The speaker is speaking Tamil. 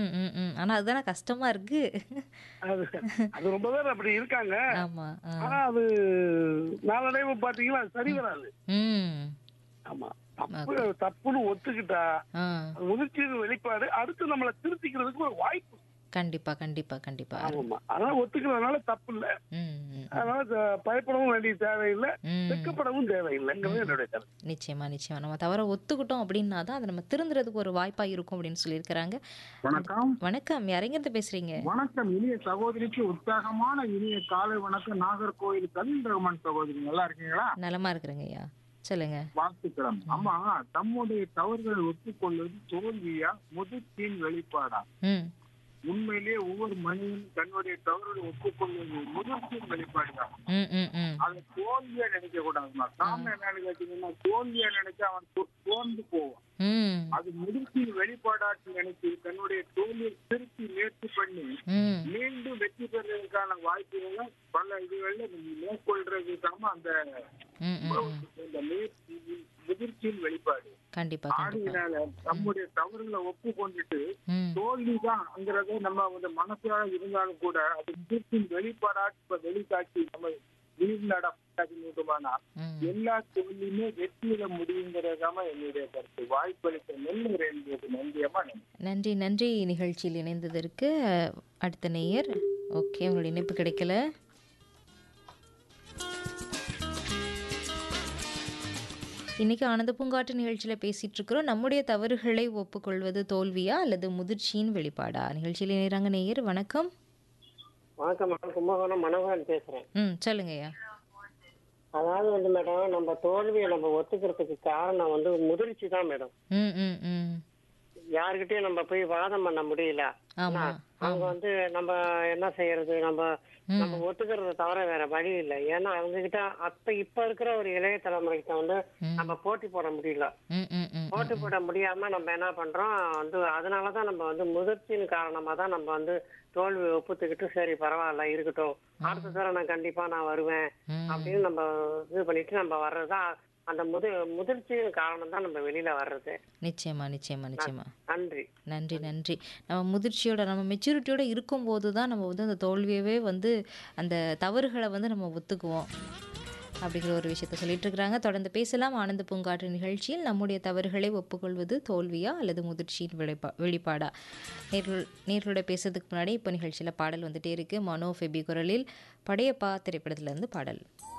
ம், ம், ம். ஆனா அதுதானே கஷ்டமா இருக்கு. அது அது ரொம்ப பேர் அப்படி இருக்காங்க. ஆமா. ஆ. ஆனா அது நாளடைவு பாத்தீங்கன்னா அது சரி வராது. ம். ஆமா. தப்பு தப்புன்னு ஒத்துக்கிட்டா ஆ. முதிர்ச்சியின் வெளிப்பாடு அடுத்து நம்மள திருத்திக்கிறதுக்கு ஒரு வாய்ப்பு. கண்டிப்பா, கண்டிப்பா, கண்டிப்பா. ஆமாமா. அதனால ஒத்துக்கிறதுனால தப்பு இல்ல. ம், ம், ம். அதனால த- பயப்படவும் வேண்டிய தேவையில்லை. ம். வெட்கப்படவும் தேவையில்லைங்கிறது என்னுடைய கருத்து. நிச்சயமா, நிச்சயமா. நம்ம தவற ஒத்துக்கிட்டோம் அப்படின்னா தான் அது நம்ம திருந்துறதுக்கு ஒரு வாய்ப்பா இருக்கும் அப்படின்னு சொல்லியிருக்கிறாங்க. வணக்கம் வணக்கம். யாரெங்கிருந்து பேசுறீங்க? வணக்கம் இனிய சகோதரிக்கு உற்சாகமான இனிய காலை வணக்கம் நாகர்கோவில் கலில் ரஹ்மான் சகோதரி நல்லா இருக்கீங்களா நலமா இருக்கிறேங்க ஐயா. சொல்லுங்க. வாழ்த்துக்களம் அம்மா தம்முடைய தவறுகளை ஒப்புக்கொள்வது தோல்வியா முதிர்ச்சியின் வெளிப்பாடா ம். உண்மையிலேயே ஒவ்வொரு மனிதனும் தன்னுடைய தவறுகளை ஒப்புக்கொள்வது முதிர்ச்சியின் வெளிப்பாடுதான் ம், ம், ம். அதை தோல்வியா நினைக்க கூடாதுமா காரணம் என்னன்னு கேட்டீங்கன்னா தோல்வியா நினைச்சா அவன் சோ- சோர்ந்து போவான் ம். அது முதிர்ச்சியின் வெளிப்பாடாட்டு நினைச்சு தன்னுடைய தோல்வியை திருப்பி முயற்சி பண்ணி ம். மீண்டும் வெற்றி பெறுவதற்கான வாய்ப்புகளை பல இதுகள்ல நம்ம மேற்கொள்றதுக்காம அந்த ம், ம், ம். இந்த முயற்சி முதிர்ச்சியின் வெளிப்பாடு கண்டிப்பா, கண்டிப்பா. ஆடினால நம்முடைய தவறுகளை ஒப்புக்கொண்டுட்டு ம். தோல்விதான்ங்கிறத நம்ம வந்து மனசாக இருந்தாலும் கூட அது முதிர்ச்சியின் வெளிப்பாடா இப்ப வெளிக்காட்சி நம்ம வீழ்நடமானா ம். எல்லா தோல்வியுமே வெற்றியில முடியுங்கிறதாம என்னுடைய கருத்து வாய்ப்பளித்த நெல் என்பது நன்றியமா நன்றி நன்றி நன்றி நிகழ்ச்சியில் இணைந்ததற்கு அடுத்த நேயர் ஓகே உங்களுடைய இணைப்பு கிடைக்கல இன்னைக்கு ஆனந்த பூங்காட்டு நிகழ்ச்சியில் பேசிட்டு இருக்கிறோம் நம்முடைய தவறுகளை ஒப்புக்கொள்வது தோல்வியா அல்லது முதிர்ச்சியின் வெளிப்பாடா நிகழ்ச்சியில் இணைகிறாங்க நேயர் வணக்கம் வணக்கம் மேடம் கும்பகோணம் மனோகரன் பேசுறேன் ம் சொல்லுங்கய்யா அதாவது வந்து மேடம் நம்ம தோல்வியை நம்ம ஒத்துக்கிறதுக்கு காரணம் வந்து முதிர்ச்சி தான் மேடம் ம் ம் ம் யாருக்கிட்டயும் நம்ம போய் வாதம் பண்ண முடியல ஆமா அவங்க வந்து நம்ம என்ன செய்யறது நம்ம நம்ம ஒத்துக்கிறது தவிர வேற வழி இல்லை ஏன்னா அவங்க கிட்ட அப்ப இப்ப இருக்கிற ஒரு இளைய தலைமுறைகிட்ட வந்து நம்ம போட்டி போட முடியல ம் ம் ம் போட்டி போட முடியாம நம்ம என்ன பண்றோம் வந்து அதனாலதான் நம்ம வந்து முதிர்ச்சியின் காரணமா தான் நம்ம வந்து தோல்வி ஒப்புத்துக்கிட்டு சரி பரவாயில்ல இருக்கட்டும் அடுத்த தடவை நான் கண்டிப்பா நான் வருவேன் ம். அப்படின்னு நம்ம இது பண்ணிட்டு நம்ம வர்றதுதான் அந்த முது முதிர்ச்சியின் காரணம் தான் நம்ம வெளியில வர்றது நிச்சயமா நிச்சயமா நிச்சயமா நன்றி நன்றி நன்றி நம்ம முதிர்ச்சியோட நம்ம மெச்சூரிட்டியோட இருக்கும்போது தான் நம்ம வந்து அந்த தோல்வியவே வந்து அந்த தவறுகளை வந்து நம்ம ஒத்துக்குவோம் அப்படிங்கிற ஒரு விஷயத்த சொல்லிட்டு இருக்கிறாங்க தொடர்ந்து பேசலாம் ஆனந்த பூங்காற்று நிகழ்ச்சியில் நம்முடைய தவறுகளை ஒப்புக்கொள்வது தோல்வியா அல்லது முதிர்ச்சியின் வெளிப்பா வெளிப்பாடா நேர்கள் நேர்களோட பேசுறதுக்கு முன்னாடி இப்போ நிகழ்ச்சியில் பாடல் வந்துட்டே இருக்கு மனோ ஃபெபி குரலில் படையப்பா திரைப்படத்திலிருந்து பாடல்